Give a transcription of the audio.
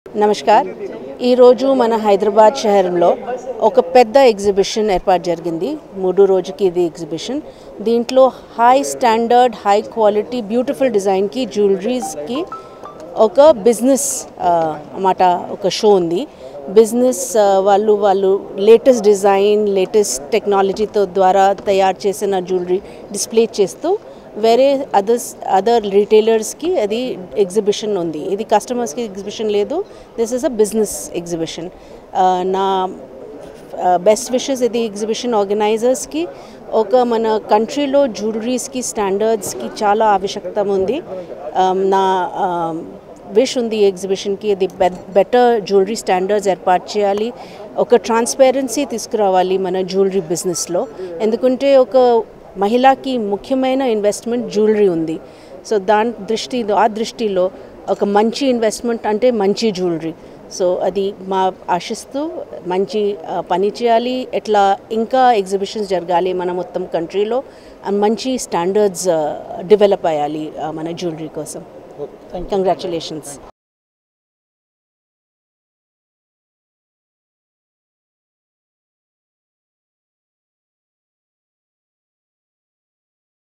నమస్కార్ ఈరోజు మన హైదరాబాద్ శహరంలో ఒక పెద్ద ఎగ్జిబిషన్ ఏర్పాటు జరిగింది మూడు రోజుకి ఇది ఎగ్జిబిషన్ దీంట్లో high standard high quality beautiful డిజైన్కి జ్యువెలరీస్కి ఒక బిజినెస్ అన్నమాట ఒక షో ఉంది బిజినెస్ వాళ్ళు వాళ్ళు లేటెస్ట్ డిజైన్ లేటెస్ట్ టెక్నాలజీతో ద్వారా తయారు చేసిన జ్యువెలరీ డిస్ప్లే చేస్తూ వేరే అదర్స్ అదర్ రీటైలర్స్కి అది ఎగ్జిబిషన్ ఉంది ఇది కస్టమర్స్కి ఎగ్జిబిషన్ లేదు this is a business exhibition నా బెస్ట్ విషెస్ ఇది ఎగ్జిబిషన్ ఆర్గనైజర్స్కి ఒక మన కంట్రీలో జ్యువెలరీస్కి స్టాండర్డ్స్కి చాలా ఆవశ్యకత ఉంది Um, నా విష్ ఉంది ఈ ఎగ్జిబిషన్కి ఇది బెటర్ జ్యువెలరీ స్టాండర్డ్స్ ఏర్పాటు చేయాలి ఒక ట్రాన్స్పరెన్సీ తీసుకురావాలి మన జ్యువెలరీ బిజినెస్లో ఎందుకంటే ఒక మహిళకి ముఖ్యమైన ఇన్వెస్ట్మెంట్ జ్యువెలరీ ఉంది సో దాని దృష్టిలో ఆ దృష్టిలో ఒక మంచి ఇన్వెస్ట్మెంట్ అంటే మంచి జ్యువెలరీ సో అది మా ఆశిస్తూ మంచి ఆ, పని చేయాలి ఎట్లా ఇంకా ఎగ్జిబిషన్స్ జరగాలి మన మొత్తం కంట్రీలో ఆ, మంచి స్టాండర్డ్స్ డెవలప్ అయ్యాలి ఆ, మన జ్యువెలరీ కోసం కంగ్రాచులేషన్స్